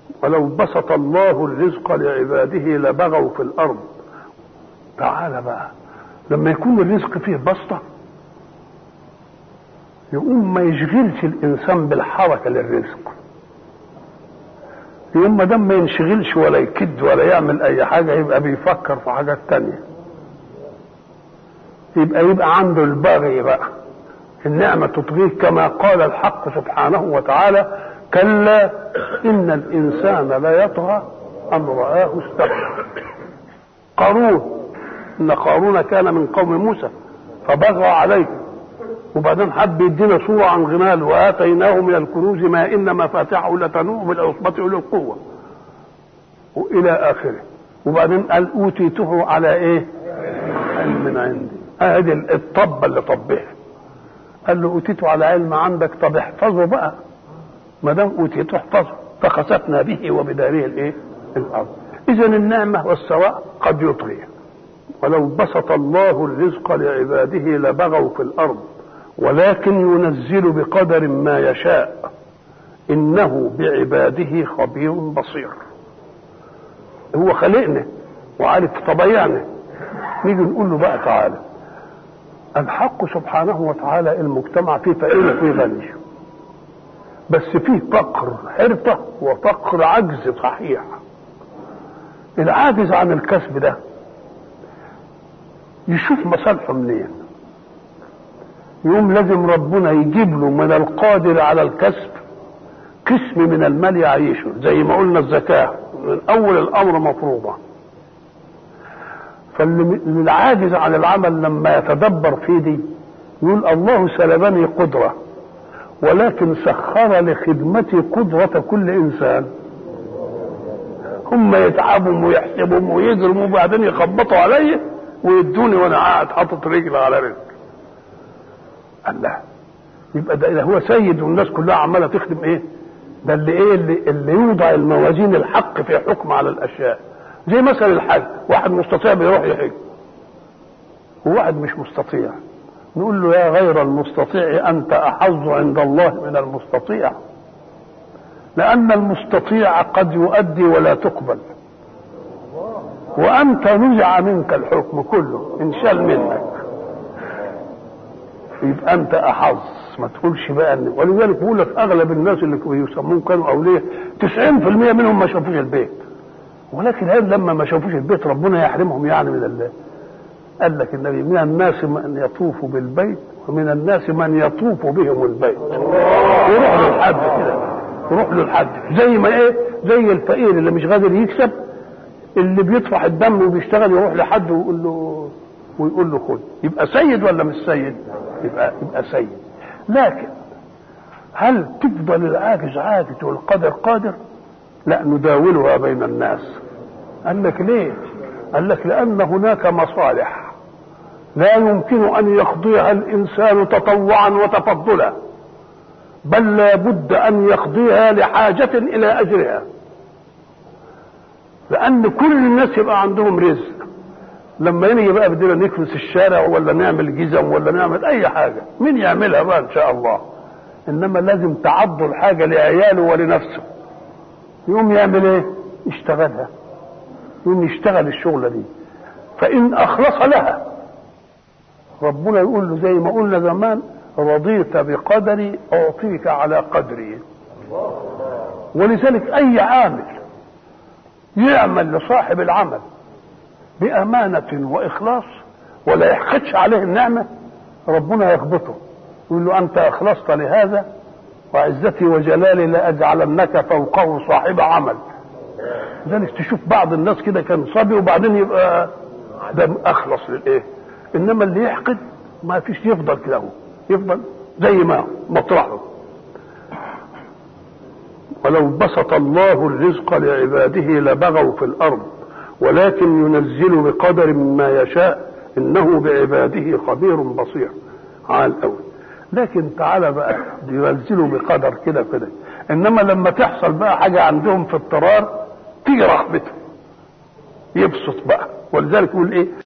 ولو بسط الله الرزق لعباده لبغوا في الارض تعالى بقى لما يكون الرزق فيه بسطه يقوم ما يشغلش الانسان بالحركه للرزق يوم ما دام ما ينشغلش ولا يكد ولا يعمل اي حاجه يبقى بيفكر في حاجات تانية يبقى يبقى عنده البغي بقى النعمة تطغيه كما قال الحق سبحانه وتعالى كلا إن الإنسان لا يطغى أن رآه استغنى قارون إن قارون كان من قوم موسى فبغى عليه وبعدين حب يدينا صورة عن غمال وآتيناه من الكنوز ما إن مفاتحه لتنوء بالعصبة أولي القوة وإلى آخره وبعدين قال أوتيته على إيه؟ علم من عندي هذه الطبة اللي طبها قال له أوتيته على علم عندك طب احفظه بقى ما دام أوتيته احفظه فخسفنا به وبداره الإيه؟ الأرض إذا النعمة والسواء قد يطغي ولو بسط الله الرزق لعباده لبغوا في الأرض ولكن ينزل بقدر ما يشاء انه بعباده خبير بصير هو خلقنا وعارف طبيعنا نيجي نقول له بقى تعالى الحق سبحانه وتعالى المجتمع فيه فقير وفيه غني بس فيه فقر حرفة وفقر عجز صحيح العاجز عن الكسب ده يشوف مصالحه منين يوم لازم ربنا يجيب له من القادر على الكسب قسم من المال يعيشه زي ما قلنا الزكاة من أول الأمر مفروضة فالعاجز عن العمل لما يتدبر في دي يقول الله سلبني قدرة ولكن سخر لخدمتي قدرة كل إنسان هم يتعبوا ويحسبوا ويجرموا وبعدين يخبطوا علي ويدوني وانا قاعد حاطط رجل على رجل الله يبقى ده هو سيد والناس كلها عماله تخدم ايه ده اللي ايه اللي, اللي يوضع الموازين الحق في حكم على الاشياء زي مثلا الحج واحد مستطيع بيروح يحج وواحد مش مستطيع نقول له يا غير المستطيع انت احظ عند الله من المستطيع لان المستطيع قد يؤدي ولا تقبل وانت نزع منك الحكم كله انشال منك يبقى انت احظ ما تقولش بقى ان ولذلك بقول لك اغلب الناس اللي يسمون كانوا اولياء 90% منهم ما شافوش البيت ولكن هل لما ما شافوش البيت ربنا يحرمهم يعني من الله قال لك النبي من الناس من يطوف بالبيت ومن الناس من يطوف بهم البيت يروح له الحد كده يروح له الحد زي ما ايه زي الفقير اللي مش قادر يكسب اللي بيطفح الدم وبيشتغل يروح لحد ويقول له ويقول له خد يبقى سيد ولا مش سيد يبقى يبقى سيد لكن هل تفضل العاجز عاجز والقادر قادر لا نداولها بين الناس قال لك ليه قال لك لان هناك مصالح لا يمكن ان يقضيها الانسان تطوعا وتفضلا بل لا بد ان يقضيها لحاجه الى اجرها لان كل الناس يبقى عندهم رزق لما يجي بقى بدنا نكنس الشارع ولا نعمل جزم ولا نعمل اي حاجه مين يعملها بقى ان شاء الله انما لازم تعض الحاجه لعياله ولنفسه يقوم يعمل ايه يشتغلها يقوم يشتغل الشغله دي فان اخلص لها ربنا يقول له زي ما قلنا زمان رضيت بقدري اعطيك على قدري ولذلك اي عامل يعمل لصاحب العمل بأمانة وإخلاص ولا يحقدش عليه النعمة ربنا يغبطه يقول له أنت أخلصت لهذا وعزتي وجلالي لأجعلنك فوقه صاحب عمل لذلك تشوف بعض الناس كده كان صبي وبعدين يبقى ده أخلص للإيه إنما اللي يحقد ما فيش يفضل كده هو يفضل زي ما مطرحه ولو بسط الله الرزق لعباده لبغوا في الأرض ولكن ينزل بقدر ما يشاء انه بعباده خبير بصير على الاول لكن تعالى بقى ينزلوا بقدر كده كده انما لما تحصل بقى حاجه عندهم في اضطرار تيجي رحمته يبسط بقى ولذلك يقول ايه